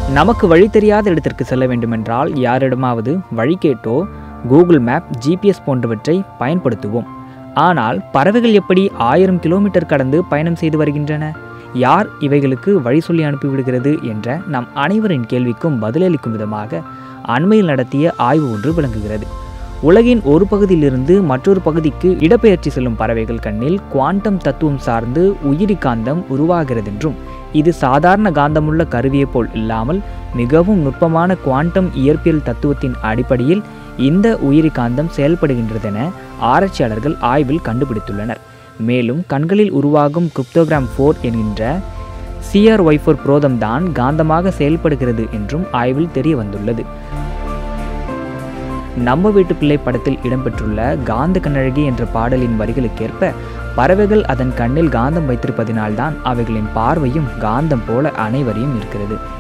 நமக்கு வழி தெரியாத இடத்திற்கு செல்ல வேண்டுமென்றால் யாரிடமாவது வழி கேட்டோ கூகுள் மேப் ஜிபிஎஸ் போன்றவற்றை பயன்படுத்துவோம் ஆனால் பறவைகள் எப்படி ஆயிரம் கிலோமீட்டர் கடந்து பயணம் செய்து வருகின்றன யார் இவைகளுக்கு வழி சொல்லி அனுப்பிவிடுகிறது என்ற நம் அனைவரின் கேள்விக்கும் பதிலளிக்கும் விதமாக அண்மையில் நடத்திய ஆய்வு ஒன்று விளங்குகிறது உலகின் ஒரு பகுதியிலிருந்து மற்றொரு பகுதிக்கு இடப்பெயர்ச்சி செல்லும் பறவைகள் கண்ணில் குவாண்டம் தத்துவம் சார்ந்து உயிரி காந்தம் உருவாகிறதென்றும் இது சாதாரண காந்தமுள்ள கருவியைப் போல் இல்லாமல் மிகவும் நுட்பமான குவாண்டம் இயற்பியல் தத்துவத்தின் அடிப்படையில் இந்த உயிரி காந்தம் செயல்படுகின்றதென ஆராய்ச்சியாளர்கள் ஆய்வில் கண்டுபிடித்துள்ளனர் மேலும் கண்களில் உருவாகும் கிரிப்டோகிராம் ஃபோர் என்கின்ற சிஆர் ஒய்ஃபோர் புரோதம் தான் காந்தமாக செயல்படுகிறது என்றும் ஆய்வில் தெரிய வந்துள்ளது நம்ம வீட்டு பிள்ளை படத்தில் இடம்பெற்றுள்ள காந்த கண்ணழகி என்ற பாடலின் வரிகளுக்கேற்ப பறவைகள் அதன் கண்ணில் காந்தம் வைத்திருப்பதினால்தான் அவைகளின் பார்வையும் காந்தம் போல அனைவரையும் இருக்கிறது